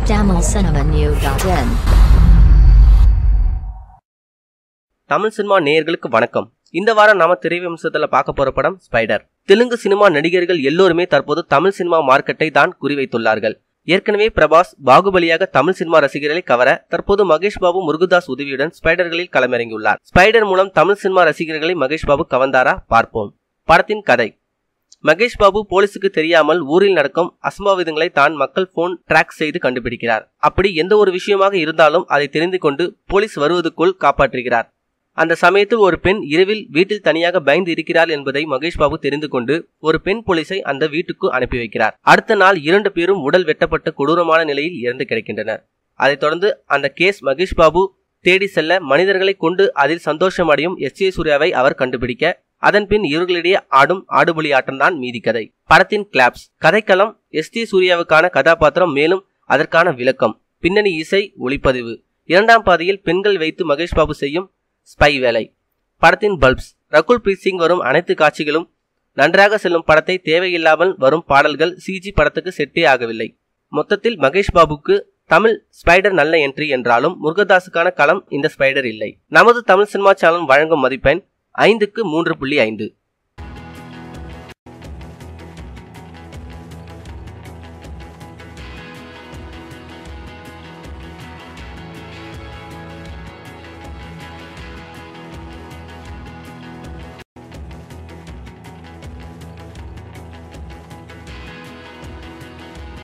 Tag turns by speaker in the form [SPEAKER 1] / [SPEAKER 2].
[SPEAKER 1] tamilcinemanew.in
[SPEAKER 2] Tamil cinema நேயர்களுக்கு வணக்கம் இந்த வாரம் நாம திரைவிமர்சனத்துல பார்க்க போற படம் ஸ்பைடர் தெலுங்கு சினிமா நடிகர்கள் எல்லோருமே தற்போது தமிழ் சினிமா மார்க்கெட்டை தான் குறிவைத்துள்ளார்கள் ஏற்கனவே பிரபாஸ் பாகுபலியாக தமிழ் சினிமா ரசிகர்களை கவர தற்போது மகேஷ் பாபு முருகதாஸ் உதவியுடன் ஸ்பைடர்களில் களமிறங்கியுள்ளார் ஸ்பைடர் மூலம் தமிழ் சினிமா ரசிகர்களை மகேஷ் பாபு கவர்ந்தாரா பார்ப்போம் படத்தின் கதை மகேஷ் பாபு போலீசுக்கு தெரியாமல் ஊரில் நடக்கும் அசம்பாவிதங்களை தான் மக்கள் போன் ட்ராக் செய்து கண்டுபிடிக்கிறார் அப்படி எந்த ஒரு விஷயமாக இருந்தாலும் அதை தெரிந்து கொண்டு போலீஸ் வருவதற்குள் காப்பாற்றுகிறார் அந்த சமயத்தில் ஒரு பெண் இரவில் வீட்டில் தனியாக பயந்து இருக்கிறார் என்பதை மகேஷ் பாபு தெரிந்து கொண்டு ஒரு பெண் போலீஸை அந்த வீட்டுக்கு அனுப்பி வைக்கிறார் அடுத்த நாள் இரண்டு பேரும் உடல் வெட்டப்பட்ட கொடூரமான நிலையில் இறந்து கிடக்கின்றனர் அதைத் தொடர்ந்து அந்த கேஸ் மகேஷ் பாபு தேடி செல்ல மனிதர்களை கொண்டு அதில் சந்தோஷமடையும் எஸ் ஏ சூர்யாவை அவர் கண்டுபிடிக்க அதன் பின் இவர்களிடையே ஆடும் ஆடுபுலி ஆட்டம்தான் மீதி கதை படத்தின் கிளாப்ஸ் கதைக்களம் எஸ் டி சூர்யாவுக்கான கதாபாத்திரம் மேலும் அதற்கான விளக்கம் பின்னணி இசை ஒளிப்பதிவு இரண்டாம் பாதையில் பெண்கள் வைத்து மகேஷ் பாபு செய்யும் ஸ்பை வேலை படத்தின் பல்ப்ஸ் ரகுல் பிரீத் சிங் வரும் அனைத்து காட்சிகளும் நன்றாக செல்லும் படத்தை தேவையில்லாமல் வரும் பாடல்கள் சிஜி படத்துக்கு செட்டே ஆகவில்லை மொத்தத்தில் மகேஷ் பாபுக்கு தமிழ் ஸ்பைடர் நல்ல என்ட்ரி என்றாலும் முருகதாஸுக்கான களம் இந்த ஸ்பைடர் இல்லை நமது தமிழ் சினிமா சேனல் வழங்கும் மதிப்பெண் ஐந்துக்கு மூன்று புள்ளி ஐந்து